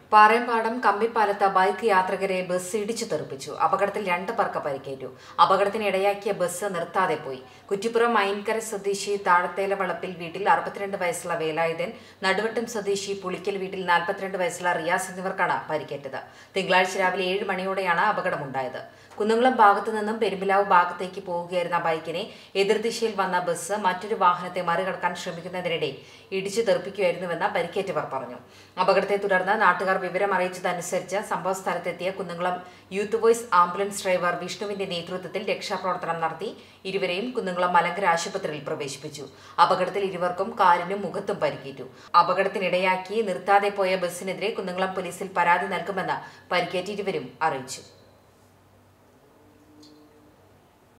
പാറയമ്പാടം കമ്പിപ്പാലത്ത് bike യാത്രികരെ bus ഇടിച്ചു തെറിപ്പിച്ചു അപകടത്തിൽ രണ്ട് പേർക്ക് പരിക്കേറ്റു അപകടത്തിന് ഇടയാക്കിയ ബസ് നിർത്താതെ പോയി കുറ്റിപ്പുറം മൈൻകര സ്വദേശി താഴത്തേല വളപ്പിൽ വീട്ടിൽ അറുപത്തിരണ്ട് വയസ്സുള്ള വേലായുധൻ നടുവട്ടം സ്വദേശി പുളിക്കൽ വീട്ടിൽ നാൽപ്പത്തിരണ്ട് വയസ്സുള്ള റിയാസ് എന്നിവർക്കാണ് പരിക്കേറ്റത് തിങ്കളാഴ്ച രാവിലെ ഏഴ് മണിയോടെയാണ് അപകടമുണ്ടായത് കുന്നംകുളം ഭാഗത്തു നിന്നും പെരുമ്പിലാവ് ഭാഗത്തേക്ക് പോവുകയായിരുന്ന ബൈക്കിനെ എതിർദിശയിൽ വന്ന ബസ് മറ്റൊരു വാഹനത്തെ മറികടക്കാൻ ശ്രമിക്കുന്നതിനിടെ ഇടിച്ചു തെറിപ്പിക്കുകയായിരുന്നുവെന്ന് പരിക്കേറ്റവർ പറഞ്ഞു അപകടത്തെ തുടർന്ന് നാട്ടുകാർ വിവരം അറിയിച്ചതനുസരിച്ച് സംഭവ സ്ഥലത്തെത്തിയ Kunnamkulam youth voice ambulance driver വിഷ്ണുവിന്റെ നേതൃത്വത്തിൽ രക്ഷാപ്രവർത്തനം നടത്തി ഇരുവരെയും കുന്നംകുളം മലങ്കര ആശുപത്രിയിൽ പ്രവേശിപ്പിച്ചു അപകടത്തിൽ ഇരുവർക്കും കാലിനും മുഖത്തും പരിക്കേറ്റു അപകടത്തിനിടയാക്കി നിർത്താതെ പോയ ബസ്സിനെതിരെ കുന്നംകുളം പോലീസിൽ പരാതി നൽകുമെന്ന് പരിക്കേറ്റ ഇരുവരും അറിയിച്ചു